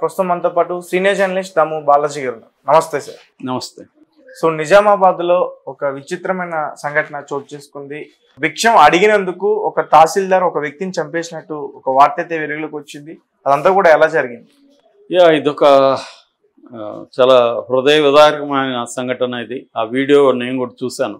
ప్రస్తుతం మనతో పాటు సీనియర్ జర్నలిస్ట్ దాము బాలాజీ గారు ఉన్నారు. నమస్తే సార్ నమస్తే సో నిజామాబాద్ లో ఒక విచిత్రమైన సంఘటన చోటు చేసుకుంది భిక్షం అడిగినందుకు ఒక తహసీల్దార్ ఒక వ్యక్తిని చంపేసినట్టు ఒక వార్త అయితే వెలుగులోకి వచ్చింది అదంతా కూడా ఎలా జరిగింది యా ఇదొక ఆ, చాలా హృదయ విదారకమైన సంఘటన ఇది ఆ వీడియో నేను కూడా చూశాను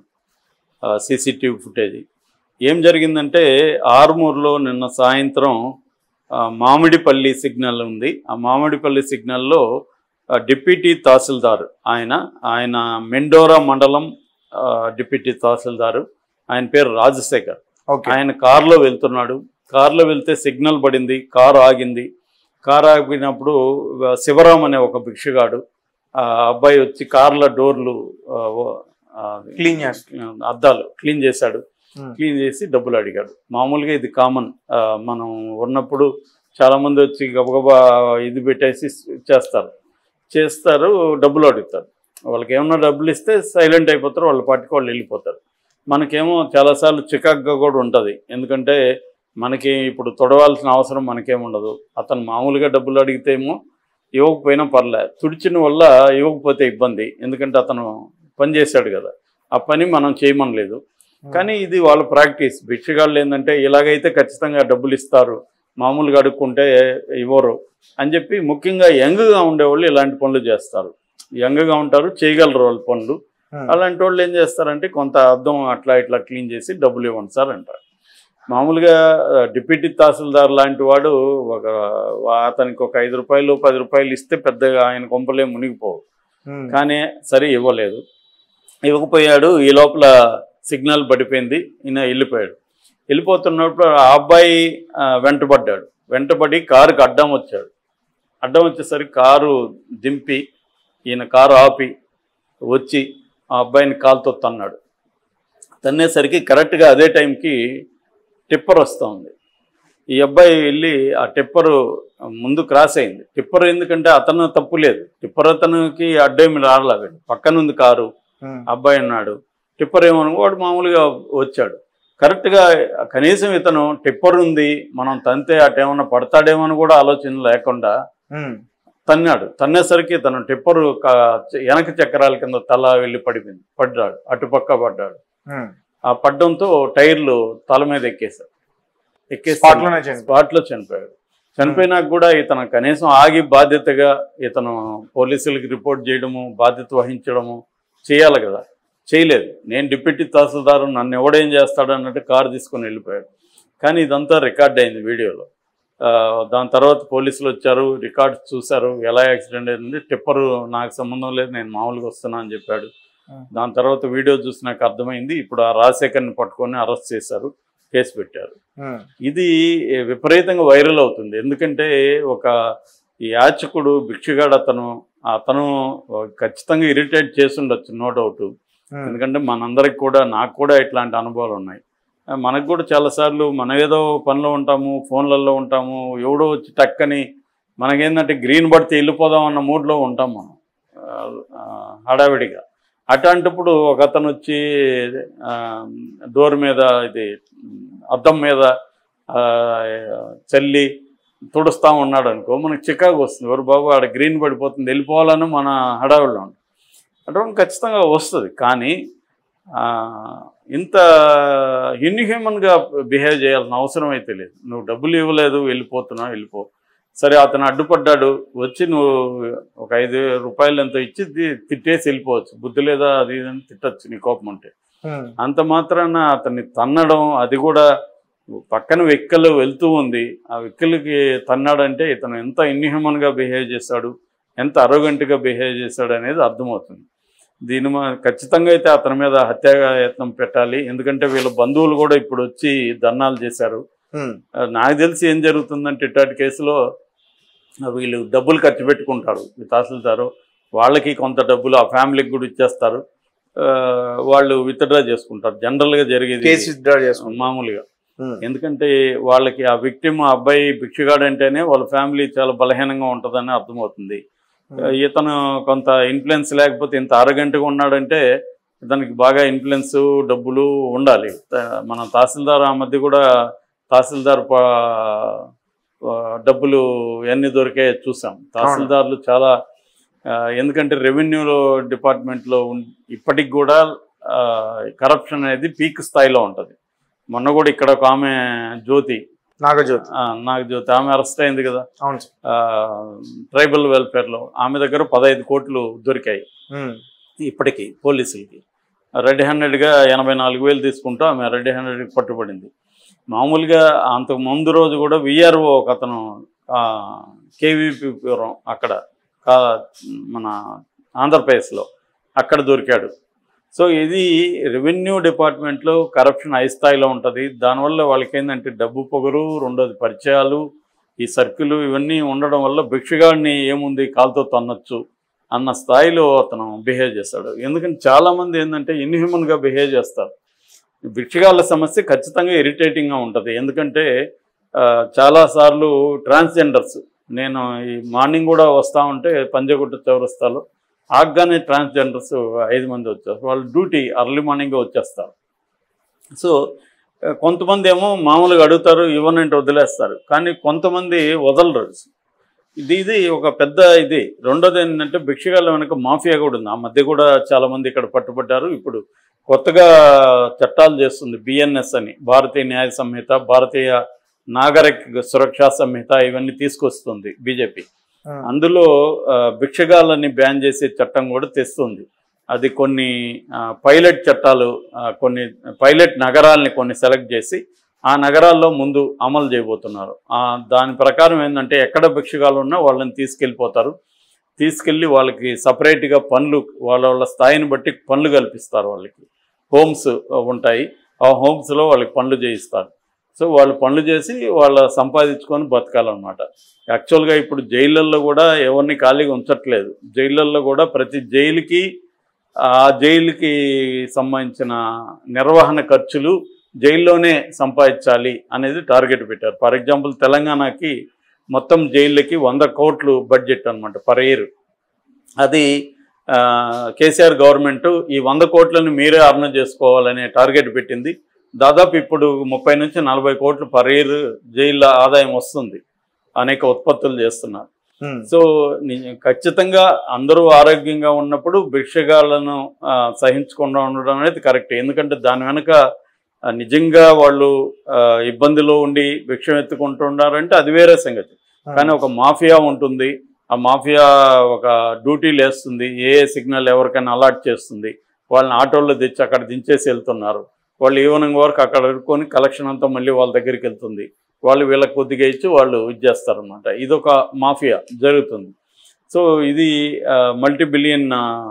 సీసీటీవీ ఫుటేజ్ ఏం జరిగిందంటే ఆర్మూర్లో నిన్న సాయంత్రం ఆ, మామిడిపల్లి సిగ్నల్ ఉంది ఆ మామిడిపల్లి సిగ్నల్లో ఆ, డిప్యూటీ తహసీల్దార్ ఆయన ఆయన మెండోరా మండలం ఆ, డిప్యూటీ తహసీల్దారు ఆయన పేరు రాజశేఖర్ ఓకే ఆయన కారులో వెళ్తున్నాడు కారులో వెళ్తే సిగ్నల్ పడింది కారు ఆగింది కారు ఆగినప్పుడు ఆ, శివరాం అనే ఒక భిక్షగాడు ఆ అబ్బాయి వచ్చి కార్ల డోర్లు ఆ, ఓ- ఆ, క్లీన్ చేస్తారు అద్దాలు క్లీన్ చేశాడు Hmm. క్లీన్ చేసి డబ్బులు అడిగాడు మామూలుగా ఇది కామన్ మనం ఉన్నప్పుడు చాలామంది వచ్చి గబగబా ఇది పెట్టేసి చేస్తారు చేస్తారు డబ్బులు అడుగుతారు వాళ్ళకి ఏమన్నా డబ్బులు ఇస్తే సైలెంట్ అయిపోతారు వాళ్ళ పాటికి వాళ్ళు వెళ్ళిపోతారు మనకేమో చాలాసార్లు చికాగ్గా కూడా ఉంటుంది ఎందుకంటే మనకి ఇప్పుడు తొడవాల్సిన అవసరం మనకేముండదు అతను మామూలుగా డబ్బులు అడిగితేమో ఇవ్వకపోయినా పర్లే తుడిచిన వల్ల ఇవ్వకపోతే ఇబ్బంది ఎందుకంటే అతను పని చేశాడు కదా ఆ పని మనం చేయమనలేదు కానీ ఇది వాళ్ళ ప్రాక్టీస్ భిక్షగాళ్ళు ఏంటంటే ఇలాగైతే ఖచ్చితంగా డబ్బులు ఇస్తారు మామూలుగా అడుక్కుంటే ఇవ్వరు అని చెప్పి ముఖ్యంగా యంగ్గా ఉండేవాళ్ళు ఇలాంటి పనులు చేస్తారు యంగ్గా ఉంటారు చేయగలరు వాళ్ళ పనులు Hmm. అలాంటి వాళ్ళు ఏం చేస్తారంటే కొంత అర్థం అట్లా ఇట్లా క్లీన్ చేసి డబ్బులు ఇవ్వండి సార్ అంటారు మామూలుగా ఆ, డిప్యూటీ తహసీల్దార్ లాంటి వాడు ఒక వా- అతనికి ఒక ఐదు రూపాయలు పది రూపాయలు ఇస్తే పెద్దగా ఆయన కొంపలే మునిగిపోవు Hmm. కానీ సరే ఇవ్వలేదు ఇవ్వకపోయాడు ఈ లోపల సిగ్నల్ పడిపోయింది ఈయన వెళ్ళిపోయాడు వెళ్ళిపోతున్నప్పుడు ఆ అబ్బాయి ఆ, వెంటబడ్డాడు వెంటబడి కారుకి అడ్డం వచ్చాడు అడ్డం వచ్చేసరికి కారు దింపి ఈయన కారు ఆపి వచ్చి ఆ అబ్బాయిని కాలుతో తన్నాడు తన్నేసరికి కరెక్ట్గా అదే టైంకి టిప్పర్ వస్తూ ఉంది ఈ అబ్బాయి వెళ్ళి ఆ టిప్పరు ముందు క్రాస్ అయింది టిప్పర్ ఎందుకంటే అతను తప్పు లేదు టిప్పర్ అతనికి అడ్డేమి రాలేదు పక్కన ఉంది కారు Hmm. అబ్బాయి అన్నాడు టిప్పర్ ఏమను వాడు మామూలుగా వచ్చాడు కరెక్ట్గా కనీసం ఇతను టిప్పర్ ఉంది మనం తంతే అటేమన్నా పడతాడేమో అని కూడా ఆలోచన లేకుండా Hmm. తన్నాడు తన్నేసరికి తను టిప్పరు క- వెనక చక్రాల కింద తల వెళ్ళి పడిపోయింది పడ్డాడు అటుపక్క పడ్డాడు Hmm. ఆ పడ్డంతో టైర్లు తల మీద ఎక్కేశాడు ఎక్కేసి Spot లోనే చనిపోయాడు. స్పాట్లో చనిపోయాడు చనిపోయినాక కూడా ఇతను కనీసం ఆగి బాధ్యతగా ఇతను పోలీసులకి రిపోర్ట్ చేయడము బాధ్యత వహించడము చేయాలి కదా చేయలేదు నేను డిప్యూటీ తహసీల్దారు నన్ను ఎవడేం చేస్తాడు అన్నట్టు కారు తీసుకొని వెళ్ళిపోయాడు కానీ ఇదంతా రికార్డ్ అయింది వీడియోలో ఆ, దాని తర్వాత పోలీసులు వచ్చారు రికార్డ్ చూశారు ఎలా యాక్సిడెంట్ అయింది టిప్పరు నాకు సంబంధం లేదు నేను మామూలుగా వస్తున్నా అని చెప్పాడు Hmm. దాని తర్వాత వీడియో చూసినాక అర్థమైంది ఇప్పుడు ఆ రాజశేఖర్ని పట్టుకొని అరెస్ట్ చేశారు కేసు పెట్టారు Hmm. ఇది విపరీతంగా వైరల్ అవుతుంది ఎందుకంటే ఒక ఈ యాచకుడు భిక్షగాడు అతను అతను ఖచ్చితంగా ఇరిటేట్ చేసి ఉండొచ్చు నో డౌట్ Hmm. ఎందుకంటే మనందరికి కూడా నాకు కూడా ఇట్లాంటి అనుభవాలు ఉన్నాయి ఆ, మనకు కూడా చాలాసార్లు మనం ఏదో పనిలో ఉంటాము ఫోన్లలో ఉంటాము ఎవడో వచ్చి టక్కని మనకేంటంటే గ్రీన్ పడితే వెళ్ళిపోదాం అన్న మూడ్లో ఉంటాం మనం ఆ, ఆ, హడావిడిగా అట్లాంటప్పుడు ఒక అతను వచ్చి ఆ, డోర్ మీద ఇది అద్దం మీద ఆ, చల్లి తుడుస్తా ఉన్నాడు అనుకో మనకు చికాకు వస్తుంది ఎవరు బాబు ఆడ గ్రీన్ పడిపోతుంది వెళ్ళిపోవాలని మన హడావిడిలో ఉంటాం అటువంటి ఖచ్చితంగా వస్తుంది కానీ ఆ, ఇంత ఇన్హ్యూమన్గా బిహేవ్ చేయాల్సిన అవసరం అయితే లేదు నువ్వు డబ్బులు ఇవ్వలేదు వెళ్ళిపోతున్నావు వెళ్ళిపో సరే అతను అడ్డుపడ్డాడు వచ్చి నువ్వు ఒక ఐదు రూపాయలు ఎంతో ఇచ్చి తి- తిట్టేసి వెళ్ళిపోవచ్చు బుద్ధి లేదా అది ఇది అని తిట్టచ్చు నీ కోపం అంటే Hmm. అంత మాత్రాన అతన్ని తన్నడం అది కూడా పక్కన వెక్కలు వెళ్తూ ఉంది ఆ వెక్కలకి తన్నాడంటే ఇతను ఎంత ఇన్హ్యూమన్గా బిహేవ్ చేశాడు ఎంత అరోగంట్గా బిహేవ్ చేశాడు అనేది అర్థమవుతుంది దీని మా ఖచ్చితంగా అయితే అతని మీద హత్యాయత్నం పెట్టాలి ఎందుకంటే వీళ్ళ బంధువులు కూడా ఇప్పుడు వచ్చి ధర్నాలు చేశారు Hmm. ఆ, నాకు తెలిసి ఏం జరుగుతుందంటే ఇట్లాంటి కేసులో ఆ, వీళ్ళు డబ్బులు ఖర్చు పెట్టుకుంటారు ఈ తహసీల్దారు వాళ్ళకి కొంత డబ్బులు ఆ ఫ్యామిలీకి కూడా ఇచ్చేస్తారు ఆ, వాళ్ళు విత్డ్రా చేసుకుంటారు జనరల్గా జరిగేది కేసు విత్డ్రా చేసుకుంటాం మామూలుగా ఎందుకంటే వాళ్ళకి ఆ విక్టిమ్ ఆ అబ్బాయి భిక్షగాడు అంటేనే వాళ్ళ ఫ్యామిలీ చాలా బలహీనంగా ఉంటుందని అర్థమవుతుంది ఆ, ఇతను కొంత ఇన్ఫ్లుయెన్స్ లేకపోతే ఇంత అరగంటగా ఉన్నాడంటే ఇతనికి బాగా ఇన్ఫ్లుయెన్స్ డబ్బులు ఉండాలి త- మన తహసీల్దార్ ఆ మధ్య కూడా తహసీల్దార్ ప- ఆ, డబ్బులు ఎన్ని దొరికాయో చూసాం తహసీల్దార్లు చాలా ఆ, ఎందుకంటే రెవెన్యూ డిపార్ట్మెంట్లో ఉన్- ఇప్పటికి కూడా కరప్షన్ అనేది పీక్ స్థాయిలో ఉంటుంది మొన్న కూడా ఇక్కడ ఒక ఆమె జ్యోతి నాగజ్యోతి ఆ, నాకు జ్యోతి ఆమె అరెస్ట్ అయింది కదా అవును సార్ ఆ, ట్రైబల్ వెల్ఫేర్లో ఆమె దగ్గర పదహైదు కోట్లు దొరికాయి ఉమ్, ఇప్పటికీ పోలీసులకి రెడ్ హ్యాండెడ్గా ఎనభై నాలుగు వేలు తీసుకుంటూ ఆమె రెడ్ హ్యాండెడ్కి పట్టుబడింది మామూలుగా అంతకు ముందు రోజు కూడా విఆర్ఓ ఒక అతను కేవీపీపురం అక్కడ కా- మన ఆంధ్రప్రదేశ్లో అక్కడ దొరికాడు సో ఇది రెవెన్యూ డిపార్ట్మెంట్లో కరప్షన్ హై స్థాయిలో ఉంటుంది దానివల్ల వాళ్ళకి ఏంటంటే డబ్బు పొగరు రెండోది పరిచయాలు ఈ సర్కిల్ ఇవన్నీ ఉండడం వల్ల భిక్షగాడిని ఏముంది కాలుతో తన్నొచ్చు అన్న స్థాయిలో అతను బిహేవ్ చేస్తాడు ఎందుకంటే చాలామంది ఏంటంటే ఇన్హ్యూమన్గా బిహేవ్ చేస్తారు భిక్షగాళ్ళ సమస్య ఖచ్చితంగా ఇరిటేటింగ్గా ఉంటుంది ఎందుకంటే ఆ, చాలాసార్లు ట్రాన్స్జెండర్స్ నేను ఈ మార్నింగ్ కూడా వస్తూ ఉంటే పంజగుట్ట చౌరస్తాలో ఆగ్గానే ట్రాన్స్జెండర్స్ ఐదు మంది వచ్చారు వాళ్ళు డ్యూటీ అర్లీ మార్నింగ్ వచ్చేస్తారు సో ఆ, కొంతమంది ఏమో మామూలుగా అడుగుతారు ఇవ్వనంటే వదిలేస్తారు కానీ కొంతమంది వదలరు ఇది ఇది ఒక పెద్ద ఇది రెండోది ఏంటంటే భిక్షగాళ్ళ వెనక మాఫియా కూడా ఉంది ఆ మధ్య కూడా చాలా మంది ఇక్కడ పట్టుబడ్డారు ఇప్పుడు కొత్తగా చట్టాలు చేస్తుంది బిఎన్ఎస్ అని భారతీయ న్యాయ సంహిత భారతీయ నాగరిక సురక్షా సంహిత ఇవన్నీ తీసుకొస్తుంది బీజేపీ ఉమ్, అందులో ఆ, భిక్షగాళ్ళని బ్యాన్ చేసే చట్టం కూడా తెస్తుంది అది కొన్ని ఆ, పైలట్ చట్టాలు ఆ, కొన్ని పైలట్ నగరాల్ని కొన్ని సెలెక్ట్ చేసి ఆ నగరాల్లో ముందు అమలు చేయబోతున్నారు ఆ, దాని ప్రకారం ఏంటంటే ఎక్కడ భిక్షగాలు ఉన్నా వాళ్ళని తీసుకెళ్ళిపోతారు తీసుకెళ్ళి వాళ్ళకి సపరేట్గా పనులు వాళ్ళ వాళ్ళ స్థాయిని బట్టి పనులు కల్పిస్తారు వాళ్ళకి హోమ్స్ ఉంటాయి ఆ హోమ్స్లో వాళ్ళకి పనులు చేయిస్తారు సో వాళ్ళు పనులు చేసి వాళ్ళ సంపాదించుకొని బతకాలన్నమాట యాక్చువల్గా ఇప్పుడు జైళ్ళల్లో కూడా ఎవరిని ఖాళీగా ఉంచట్లేదు జైళ్ళల్లో కూడా ప్రతి జైలుకి ఆ జైలుకి సంబంధించిన నిర్వహణ ఖర్చులు జైల్లోనే సంపాదించాలి అనేది టార్గెట్ పెట్టారు ఫర్ ఎగ్జాంపుల్ తెలంగాణకి మొత్తం జైళ్ళకి వంద కోట్లు బడ్జెట్ అనమాట పర్ ఇయర్ అది ఆ, కేసీఆర్ గవర్నమెంట్ ఈ వంద కోట్లను మీరే అర్న చేసుకోవాలనే టార్గెట్ పెట్టింది దాదాపు ఇప్పుడు ముప్పై నుంచి నలభై కోట్లు పర్ ఇయర్ జైళ్ళ ఆదాయం వస్తుంది అనేక ఉత్పత్తులు చేస్తున్నారు ఉమ్, సో ని- ఖచ్చితంగా అందరూ ఆరోగ్యంగా ఉన్నప్పుడు భిక్షగాళ్ళను ఆ, సహించకుండా ఉండడం అనేది కరెక్ట్ ఎందుకంటే దాని వెనుక ఆ, నిజంగా వాళ్ళు ఆ, ఇబ్బందిలో ఉండి భిక్షం ఎత్తుకుంటున్నారంటే అది వేరే సంగతి కానీ ఒక మాఫియా ఉంటుంది ఆ మాఫియా ఒక డ్యూటీలు వేస్తుంది ఏ ఏ సిగ్నల్ ఎవరికైనా అలాట్ చేస్తుంది వాళ్ళని ఆటోల్లో తెచ్చి అక్కడ దించేసి వెళ్తున్నారు వాళ్ళు ఈవినింగ్ వరకు అక్కడ అడుక్కొని కలెక్షన్ అంతా మళ్ళీ వాళ్ళ దగ్గరికి వెళ్తుంది వాళ్ళు వీళ్ళకి కొద్దిగా ఇచ్చి వాళ్ళు ఇది చేస్తారనమాట ఇది ఒక మాఫియా జరుగుతుంది సో ఇది మల్టీ బిలియన్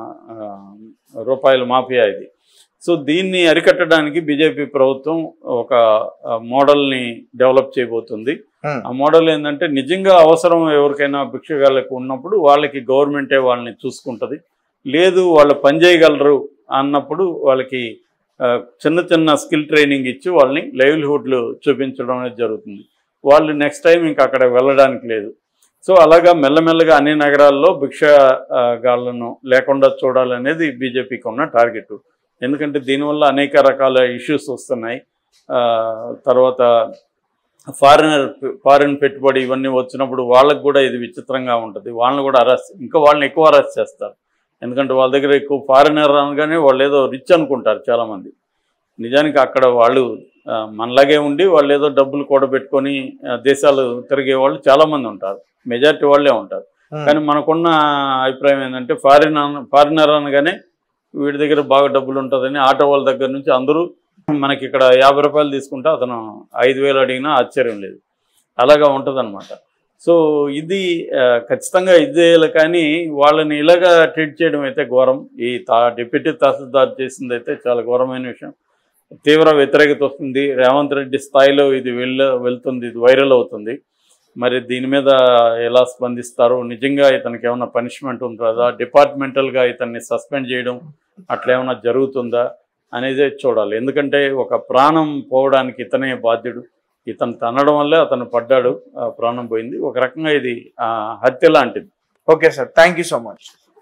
రూపాయల మాఫియా ఇది సో దీన్ని అరికట్టడానికి బీజేపీ ప్రభుత్వం ఒక ఆ, మోడల్ని డెవలప్ చేయబోతుంది ఉమ్, ఆ మోడల్ ఏంటంటే నిజంగా అవసరం ఎవరికైనా భిక్షగాళ్ళకు ఉన్నప్పుడు వాళ్ళకి గవర్నమెంటే వాళ్ళని చూసుకుంటుంది లేదు వాళ్ళు పని చేయగలరు అన్నప్పుడు వాళ్ళకి ఆ, చిన్న చిన్న స్కిల్ ట్రైనింగ్ ఇచ్చి వాళ్ళని లైవ్లీహుడ్లు చూపించడం అనేది జరుగుతుంది వాళ్ళు నెక్స్ట్ టైం ఇంకా అక్కడ వెళ్ళడానికి లేదు సో అలాగా మెల్లమెల్లగా అన్ని నగరాల్లో భిక్ష ఆ, గాళ్ళను లేకుండా చూడాలనేది బీజేపీకి ఉన్న టార్గెట్ ఎందుకంటే దీనివల్ల అనేక రకాల ఇష్యూస్ వస్తున్నాయి ఆ, తర్వాత ఫారినర్ ఫారిన్ పెట్టుబడి ఇవన్నీ వచ్చినప్పుడు వాళ్ళకి కూడా ఇది విచిత్రంగా ఉంటుంది వాళ్ళని కూడా అరెస్ట్ ఇంకా వాళ్ళని ఎక్కువ అరెస్ట్ చేస్తారు ఎందుకంటే వాళ్ళ దగ్గర ఎక్కువ ఫారినర్ అనగానే వాళ్ళు ఏదో రిచ్ అనుకుంటారు చాలామంది నిజానికి అక్కడ వాళ్ళు ఆ, మనలాగే ఉండి వాళ్ళు ఏదో డబ్బులు కూడబెట్టుకొని ఆ, దేశాలు తిరిగే వాళ్ళు చాలామంది ఉంటారు మెజారిటీ వాళ్ళే ఉంటారు ఉమ్, కానీ మనకున్న అభిప్రాయం ఏంటంటే ఫారిన్ ఫారినర్ అనగానే వీడి దగ్గర బాగా డబ్బులు ఉంటుందని ఆటో వాళ్ళ దగ్గర నుంచి అందరూ మనకి ఇక్కడ యాభై రూపాయలు తీసుకుంటే అతను ఐదు వేలు అడిగినా ఆశ్చర్యం లేదు అలాగా ఉంటుందన్నమాట సో ఇది ఆ, ఖచ్చితంగా ఇది చేయాలి కానీ వాళ్ళని ఇలాగా ట్రీట్ చేయడం అయితే ఘోరం ఈ తా డిప్యూటీ తహసీల్దార్ చేసింది అయితే చాలా ఘోరమైన విషయం తీవ్ర వ్యతిరేకత వస్తుంది రేవంత్ రెడ్డి స్థాయిలో ఇది వెళ్ళ వెళ్తుంది ఇది వైరల్ అవుతుంది మరి దీని మీద ఎలా స్పందిస్తారు నిజంగా ఇతనికి ఏమైనా పనిష్మెంట్ ఉంటుందా డిపార్ట్మెంటల్గా ఇతన్ని సస్పెండ్ చేయడం అట్లా ఏమైనా జరుగుతుందా అనేది చూడాలి ఎందుకంటే ఒక ప్రాణం పోవడానికి ఇతనే బాధ్యుడు ఇతను తనడం వల్లే అతను పడ్డాడు ఆ ప్రాణం పోయింది ఒక రకంగా ఇది ఆ, హత్య లాంటిది okay sir thank you so much